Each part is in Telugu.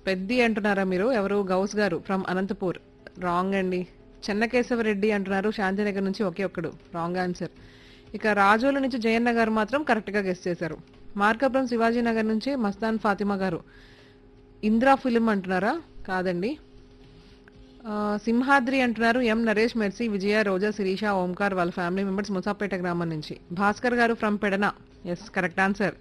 పెద్ది అంటున్నారా మీరు ఎవరు గౌస్ గారు ఫ్రమ్ అనంతపూర్ రాంగ్ అండి చెన్నకేశవరెడ్డి అంటున్నారు శాంతినగర్ నుంచి ఒకే ఒక్కడు రాంగ్ ఆన్సర్ ఇక రాజోలు నుంచి జయన్న గారు మాత్రం కరెక్ట్ గా గెస్ట్ చేశారు మార్కాపురం శివాజీ నగర్ నుంచి మస్తాన్ ఫాతిమా గారు ఇంద్రా ఫిలిం అంటున్నారా కాదండి ఆ, సింహాద్రి అంటున్నారు ఎం నరేష్ మెర్సీ విజయ రోజా శిరీష ఓంకార్ వాళ్ళ ఫ్యామిలీ మెంబర్స్ ముసాపేట గ్రామం నుంచి Bhaskar garu from Pedana S correct answer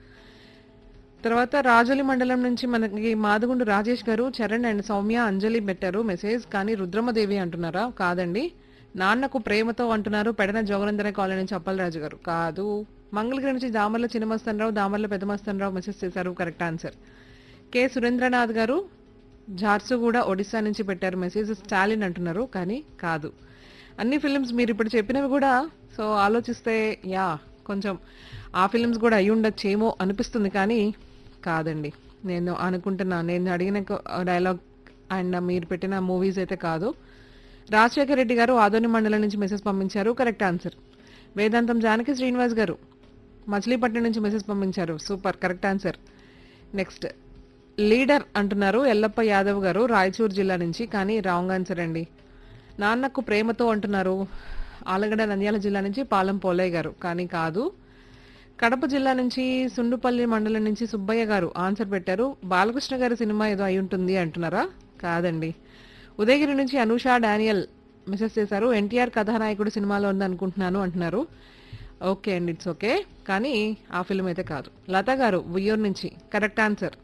తర్వాత రాజోలి మండలం నుంచి మనకి మాదుగుండు రాజేష్ గారు చరణ్ అండ్ సౌమ్య అంజలి పెట్టారు మెసేజ్ కానీ రుద్రమదేవి అంటున్నారా కాదండి నాన్నకు ప్రేమతో అంటున్నారు పెడన జోగనందర కాలనీ నుంచి అప్పలరాజు గారు కాదు మంగళగిరి నుంచి దామర్ల చిన్నమస్తనరావు దామర్ల పెద్దమస్తనరావు మెసేజ్ చేశారు correct answer K Surendranath garu Jharsuguda Odisha నుంచి పెట్టారు మెసేజ్ స్టాలిన్ అంటున్నారు కానీ కాదు అన్ని ఫిలిమ్స్ మీరు ఇప్పుడు చెప్పినవి కూడా సో ఆలోచిస్తే యా కొంచెం ఆ ఫిలిమ్స్ కూడా అయి ఉండొచ్చేమో అనిపిస్తుంది కానీ కాదండి నేను అనుకుంటున్నా నేను అడిగిన డైలాగ్ అండ్ మీరు పెట్టిన మూవీస్ అయితే కాదు రాజశేఖర రెడ్డి గారు ఆదోని మండలం నుంచి మెసేజ్ పంపించారు కరెక్ట్ ఆన్సర్ వేదాంతం జానకి శ్రీనివాస్ గారు మచిలీపట్నం నుంచి మెసేజ్ పంపించారు super correct answer next leader అంటున్నారు ఎల్లప్ప యాదవ్ గారు రాయచూర్ జిల్లా నుంచి కానీ రాంగ్ ఆన్సర్ అండి నాన్నకు ప్రేమతో అంటున్నారు ఆలగడ నంద్యాల జిల్లా నుంచి పాలెం పోలయ్య గారు కానీ కాదు కడప జిల్లా నుంచి సుండుపల్లి మండలం నుంచి సుబ్బయ్య గారు ఆన్సర్ పెట్టారు బాలకృష్ణ గారి సినిమా ఏదో అయి ఉంటుంది అంటున్నారా కాదండి ఉదయగిరి నుంచి అనూష డానియల్ మెసేజ్ చేశారు ఎన్టీఆర్ కథానాయకుడు సినిమాలో ఉంది అనుకుంటున్నాను అంటున్నారు ఓకే అండి ఇట్స్ ఓకే కానీ ఆ ఫిల్మ్ అయితే కాదు లత గారు ఉయ్యూరు నుంచి కరెక్ట్ ఆన్సర్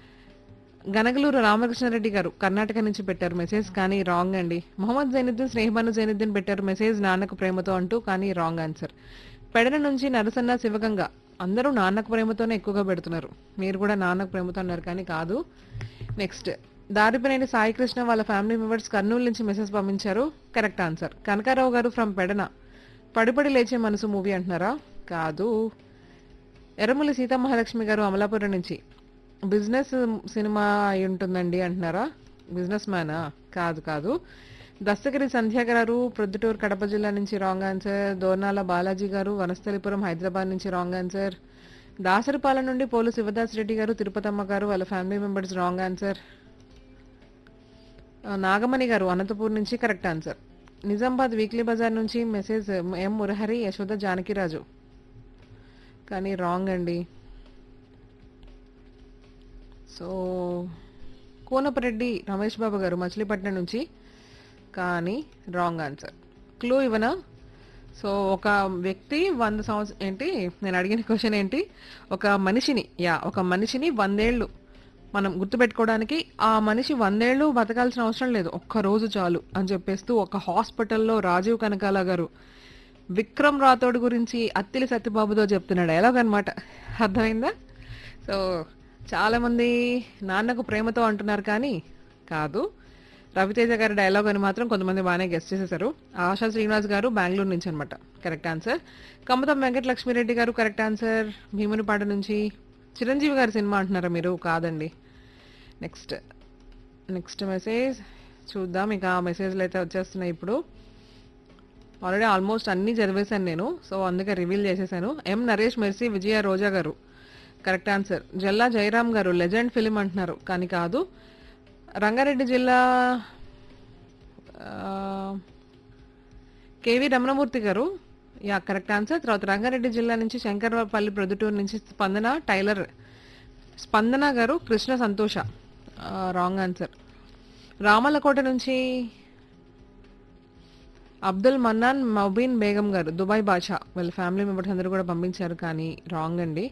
గనగలూరు రామకృష్ణారెడ్డి గారు కర్ణాటక నుంచి పెట్టారు మెసేజ్ కానీ రాంగ్ అండి మొహమ్మద్ జైనుద్దీన్ స్నేహబాను జైనుద్దీన్ పెట్టారు మెసేజ్ నాన్నకు ప్రేమతో అంటూ కానీ రాంగ్ ఆన్సర్ పెడన నుంచి నరసన్న శివగంగ అందరూ నాన్నకు ప్రేమతోనే ఎక్కువగా పెడుతున్నారు మీరు కూడా నాన్నకు ప్రేమతో అన్నారు కానీ కాదు నెక్స్ట్ దారిపనేని సాయికృష్ణ వాళ్ళ ఫ్యామిలీ మెంబర్స్ కర్నూలు నుంచి మెసేజ్ పంపించారు కరెక్ట్ ఆన్సర్ కనకారావు గారు ఫ్రమ్ పెడన పడిపడి లేచే మనసు మూవీ అంటున్నారా కాదు ఎర్రమల్లి సీతామహాలక్ష్మి గారు అమలాపురం నుంచి బిజినెస్ సినిమా అయి ఉంటుందండి అంటున్నారా బిజినెస్ మ్యానా కాదు కాదు దస్తగిరి సంధ్య గారు ప్రొద్దుటూరు కడప జిల్లా నుంచి రాంగ్ ఆన్సర్ దోర్నాల బాలాజీ గారు వనస్థలిపురం హైదరాబాద్ నుంచి రాంగ్ ఆన్సర్ దాసరిపాలెం నుండి పోలు శివదాస్ రెడ్డి గారు తిరుపతమ్మ గారు వాళ్ళ ఫ్యామిలీ మెంబర్స్ రాంగ్ ఆన్సర్ ఆ, నాగమణి గారు అనంతపూర్ నుంచి కరెక్ట్ ఆన్సర్ నిజామాబాద్ వీక్లీ బజార్ నుంచి మెసేజ్ ఎం మురహరి యశోద జానకిరాజు కానీ రాంగ్ అండి సో కోనపరెడ్డి రమేష్ బాబు గారు మచిలీపట్నం నుంచి కానీ రాంగ్ ఆన్సర్ క్లూ ఇవ్వనా సో ఒక వ్యక్తి వంద సంవత్సరం ఏంటి నేను అడిగిన క్వశ్చన్ ఏంటి ఒక మనిషిని యా ఒక మనిషిని వందేళ్ళు మనం గుర్తుపెట్టుకోవడానికి ఆ మనిషి వందేళ్ళు బతకాల్సిన అవసరం లేదు ఒక్క రోజు చాలు అని చెప్పేస్తూ ఒక హాస్పిటల్లో రాజీవ్ కనకాల గారు విక్రమ్ రాథోడ్ గురించి అత్తిలి సత్యబాబుతో చెప్తున్నాడు ఎలాగనమాట అర్థమైందా సో చాలా మంది నాన్నకు ప్రేమతో అంటున్నారు కానీ కాదు రవితేజ గారి డైలాగ్ అని మాత్రం కొంతమంది బాగానే గెస్ట్ చేసేసారు ఆశా శ్రీనివాస్ గారు బెంగళూరు నుంచి అనమాట correct answer Kamatham Venkata Lakshmireddy garu correct answer భీమునిపాట నుంచి చిరంజీవి గారి సినిమా అంటున్నారా మీరు కాదండి నెక్స్ట్ నెక్స్ట్ మెసేజ్ చూద్దాం ఇక ఆ మెసేజ్లు అయితే వచ్చేస్తున్నాయి ఇప్పుడు ఆల్రెడీ ఆల్మోస్ట్ అన్ని చదివేశాను నేను సో అందుకే రివీల్ చేసేసాను ఎం నరేష్ మెర్సీ విజయ రోజా గారు కరెక్ట్ ఆన్సర్ జల్లా జయరామ్ గారు లెజెండ్ ఫిలిం అంటున్నారు కానీ కాదు రంగారెడ్డి జిల్లా ఆ, కేవి రమణమూర్తి గారు యా కరెక్ట్ ఆన్సర్ తర్వాత రంగారెడ్డి జిల్లా నుంచి శంకరపల్లి ప్రొద్దుటూరు నుంచి స్పందన టైలర్ స్పందన గారు కృష్ణ సంతోష రాంగ్ ఆన్సర్ రామలకోట నుంచి అబ్దుల్ మన్నాన్ మబీన్ బేగం గారు దుబాయ్ బాషా వాళ్ళ ఫ్యామిలీ మెంబర్స్ అందరూ కూడా పంపించారు కానీ రాంగ్ అండి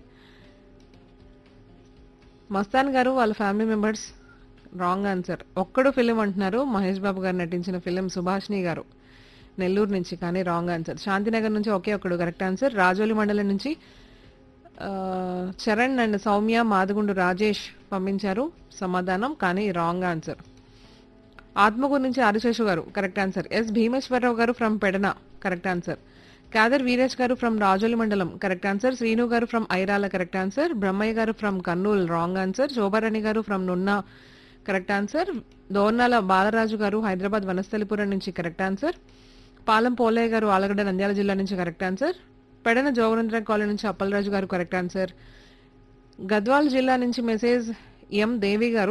మస్తాన్ గారు వాళ్ళ family members wrong answer Okkadu film అంటున్నారు మహేష్ బాబు గారు నటించిన ఫిలిం సుభాష్ని గారు నెల్లూరు నుంచి కానీ రాంగ్ ఆన్సర్ శాంతినగర్ నుంచి ఒకే ఒక్కడు కరెక్ట్ ఆన్సర్ రాజోలి మండలం నుంచి ఆ, చరణ్ అండ్ సౌమ్య మాదగుండు రాజేష్ పంపించారు సమాధానం కానీ రాంగ్ ఆన్సర్ ఆత్మకూరు నుంచి ఆదిశేషు గారు correct answer S Bhimeswararao garu from Pedana correct answer Kadar Veeresh garu from Rajoli మండలం correct answer Srinu garu from Irala correct answer Brahmayya garu from Kurnool wrong answer Shobharani garu from Nunna correct answer Dornala Balaraju garu Hyderabad Vanasthalipuram నుంచి కరెక్ట్ ఆన్సర్ పాలెం పోలయ్య గారు ఆలగడ్డ నంద్యాల జిల్లా నుంచి correct answer Pedana Joganandra colony నుంచి అప్పలరాజు గారు కరెక్ట్ ఆన్సర్ గద్వాల్ జిల్లా నుంచి మెసేజ్ ఎం దేవి గారు